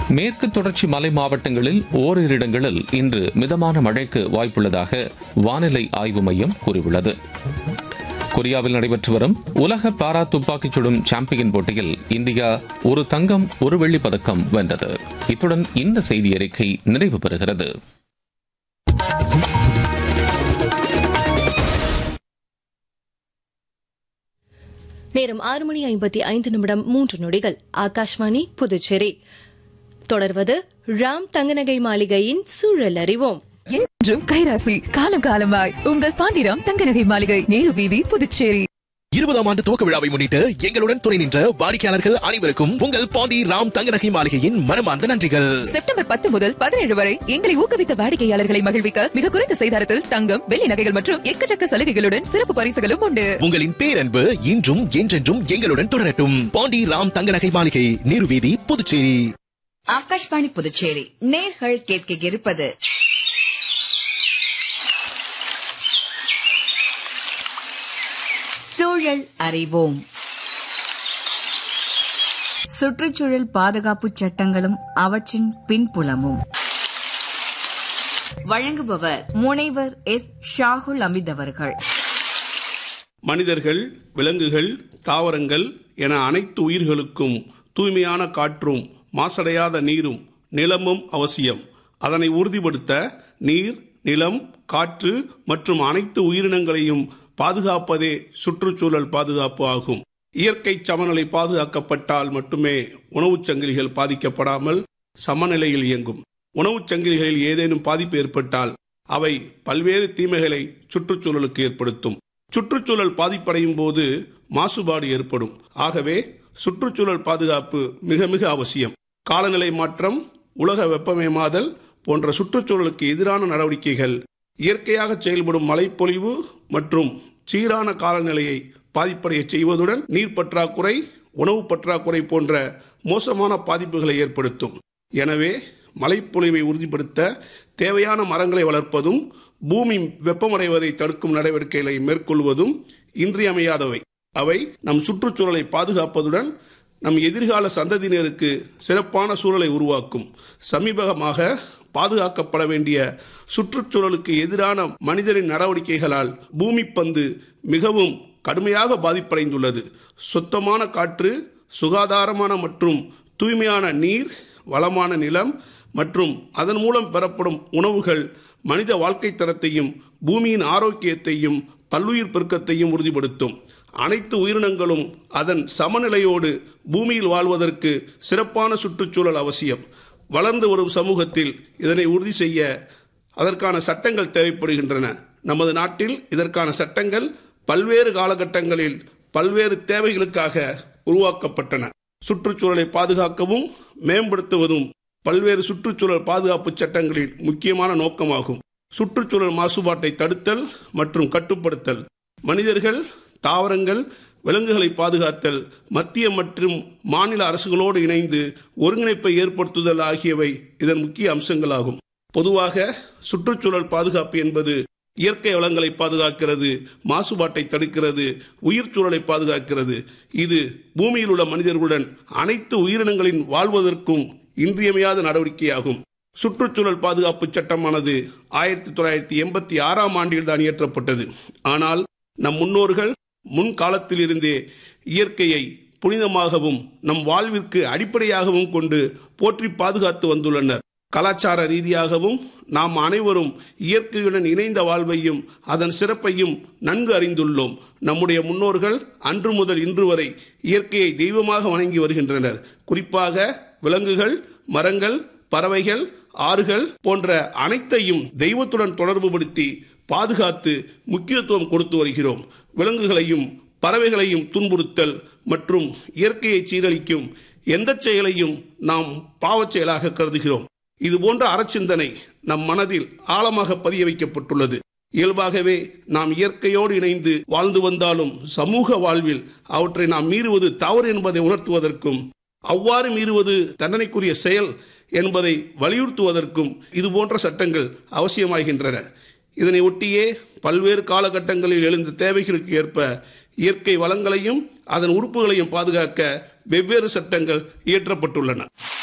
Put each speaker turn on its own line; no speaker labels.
மேற்கு தொடர்ச்சி மலை மாவட்டங்களில் ஓரிரு இடங்களில் இன்று மிதமான மழைக்கு வாய்ப்புள்ளதாக வானிலை ஆய்வு மையம் கூறியுள்ளது கொரியாவில் நடைபெற்று வரும் உலக பாரா துப்பாக்கிச் சுடும் சாம்பியன் போட்டியில் இந்தியா ஒரு தங்கம் ஒரு வெள்ளிப் பதக்கம் வென்றது இத்துடன் இந்த செய்தி அறிக்கை நிறைவு பெறுகிறது
நேரம் ஆறு மணி ஐம்பத்தி ஐந்து நிமிடம் மூன்று நொடிகள் ஆகாஷ்வாணி புதுச்சேரி தொடர்வது ராம் தங்கநகை மாளிகையின் சூழல் அறிவோம்
என்றும் கைராசி காலம் காலமாய் உங்கள் பாண்டிராம் தங்கநகை மாளிகை நேரு வீதி புதுச்சேரி
இருபதாம் ஆண்டு துவக்க விழாவை முன்னிட்டு எங்களுடன் துணை நின்ற வாடிக்கையாளர்கள் அனைவருக்கும் உங்கள் பாண்டி ராம் தங்கநகை மாளிகையின் மனமார்ந்த நன்றிகள்
செப்டம்பர் பத்து முதல் பதினேழு வரை எங்களை ஊக்குவித்த வாடிக்கையாளர்களை மகிழ்விக்க மிக குறைந்த செய்தாரத்தில் தங்கம் வெள்ளி நகைகள் மற்றும் எக்கச்சக்க சலுகைகளுடன் சிறப்பு பரிசுகளும் உண்டு
உங்களின் பேரன்பு இன்றும் என்றென்றும் எங்களுடன் தொடரட்டும் பாண்டி ராம் தங்கநகை மாளிகை நீர்வீதி புதுச்சேரி
ஆகாஷ்வாணி புதுச்சேரி நேர்கள் கேட்க இருப்பது சூழல் அறிவோம்
சுற்றுச்சூழல் பாதுகாப்பு சட்டங்களும் அவற்றின் பின்புலமும்
வழங்குபவர்
முனைவர் எஸ் ஷாகுல் அமித் அவர்கள்
மனிதர்கள் விலங்குகள் தாவரங்கள் என அனைத்து உயிர்களுக்கும் தூய்மையான காற்றும் மாசடையாத நீரும் நிலமும் அவசியம் அதனை உறுதிப்படுத்த நீர் நிலம் காற்று மற்றும் அனைத்து உயிரினங்களையும் பாதுகாப்பதே சுற்றுச்சூழல் பாதுகாப்பு ஆகும் இயற்கை சமநிலை பாதுகாக்கப்பட்டால் மட்டுமே உணவுச் சங்கிலிகள் பாதிக்கப்படாமல் சமநிலையில் இயங்கும் உணவுச் சங்கிலிகளில் ஏதேனும் பாதிப்பு ஏற்பட்டால் அவை பல்வேறு தீமைகளை சுற்றுச்சூழலுக்கு ஏற்படுத்தும் சுற்றுச்சூழல் பாதிப்படையும் போது மாசுபாடு ஏற்படும் ஆகவே சுற்றுச்சூழல் பாதுகாப்பு மிக மிக அவசியம் காலநிலை மாற்றம் உலக வெப்பமயமாதல் போன்ற சுற்றுச்சூழலுக்கு எதிரான நடவடிக்கைகள் இயற்கையாக செயல்படும் மழைப்பொழிவு மற்றும் சீரான காலநிலையை பாதிப்படைய செய்வதுடன் நீர் பற்றாக்குறை உணவு பற்றாக்குறை போன்ற மோசமான பாதிப்புகளை ஏற்படுத்தும் எனவே மழைப்பொழிவை உறுதிப்படுத்த தேவையான மரங்களை வளர்ப்பதும் பூமி வெப்பமடைவதை தடுக்கும் நடவடிக்கைகளை மேற்கொள்வதும் இன்றியமையாதவை அவை நம் சுற்றுச்சூழலை பாதுகாப்பதுடன் நம் எதிர்கால சந்ததியினருக்கு சிறப்பான சூழலை உருவாக்கும் சமீபமாக பாதுகாக்கப்பட வேண்டிய சுற்றுச்சூழலுக்கு எதிரான மனிதரின் நடவடிக்கைகளால் பூமி பந்து மிகவும் கடுமையாக பாதிப்படைந்துள்ளது சுத்தமான காற்று சுகாதாரமான மற்றும் தூய்மையான நீர் வளமான நிலம் மற்றும் அதன் மூலம் பெறப்படும் உணவுகள் மனித வாழ்க்கை தரத்தையும் பூமியின் ஆரோக்கியத்தையும் பல்லுயிர் பெருக்கத்தையும் உறுதிப்படுத்தும் அனைத்து உயிரினங்களும் அதன் சமநிலையோடு பூமியில் வாழ்வதற்கு சிறப்பான சுற்றுச்சூழல் அவசியம் வளர்ந்து வரும் சமூகத்தில் இதனை உறுதி செய்ய அதற்கான சட்டங்கள் தேவைப்படுகின்றன நமது நாட்டில் இதற்கான சட்டங்கள் பல்வேறு காலகட்டங்களில் பல்வேறு தேவைகளுக்காக உருவாக்கப்பட்டன சுற்றுச்சூழலை பாதுகாக்கவும் மேம்படுத்துவதும் பல்வேறு சுற்றுச்சூழல் பாதுகாப்பு சட்டங்களின் முக்கியமான நோக்கமாகும் சுற்றுச்சூழல் மாசுபாட்டை தடுத்தல் மற்றும் கட்டுப்படுத்தல் மனிதர்கள் தாவரங்கள் விலங்குகளை பாதுகாத்தல் மத்திய மற்றும் மாநில அரசுகளோடு இணைந்து ஒருங்கிணைப்பை ஏற்படுத்துதல் ஆகியவை இதன் முக்கிய அம்சங்களாகும் பொதுவாக சுற்றுச்சூழல் பாதுகாப்பு என்பது இயற்கை வளங்களை பாதுகாக்கிறது மாசுபாட்டை தடுக்கிறது உயிர் சூழலை பாதுகாக்கிறது இது பூமியில் உள்ள மனிதர்களுடன் அனைத்து உயிரினங்களின் வாழ்வதற்கும் இன்றியமையாத நடவடிக்கையாகும் சுற்றுச்சூழல் பாதுகாப்பு சட்டமானது ஆயிரத்தி தொள்ளாயிரத்தி எண்பத்தி ஆறாம் ஆண்டில் தான் இயற்றப்பட்டது ஆனால் நம் முன்னோர்கள் முன் காலத்திலிருந்தே இயற்கையை புனிதமாகவும் நம் வாழ்விற்கு அடிப்படையாகவும் கொண்டு போற்றி பாதுகாத்து வந்துள்ளனர் கலாச்சார ரீதியாகவும் நாம் அனைவரும் இயற்கையுடன் இணைந்த வாழ்வையும் அதன் சிறப்பையும் நன்கு அறிந்துள்ளோம் நம்முடைய முன்னோர்கள் அன்று முதல் இன்று வரை இயற்கையை தெய்வமாக வணங்கி வருகின்றனர் குறிப்பாக விலங்குகள் மரங்கள் பறவைகள் ஆறுகள் போன்ற அனைத்தையும் தெய்வத்துடன் தொடர்புபடுத்தி பாதுகாத்து முக்கியத்துவம் கொடுத்து வருகிறோம் விலங்குகளையும் பறவைகளையும் துன்புறுத்தல் மற்றும் இயற்கையை சீரழிக்கும் எந்த செயலையும் நாம் பாவச் செயலாக கருதுகிறோம் இது போன்ற அறச்சிந்தனை நம் மனதில் ஆழமாக பதிய வைக்கப்பட்டுள்ளது இயல்பாகவே நாம் இயற்கையோடு இணைந்து வாழ்ந்து வந்தாலும் சமூக வாழ்வில் அவற்றை நாம் மீறுவது தவறு என்பதை உணர்த்துவதற்கும் அவ்வாறு மீறுவது தண்டனைக்குரிய செயல் என்பதை வலியுறுத்துவதற்கும் இது போன்ற சட்டங்கள் அவசியமாகின்றன இதனை ஒட்டியே பல்வேறு காலகட்டங்களில் எழுந்த தேவைகளுக்கு ஏற்ப இயற்கை வளங்களையும் அதன் உறுப்புகளையும் பாதுகாக்க வெவ்வேறு சட்டங்கள் இயற்றப்பட்டுள்ளன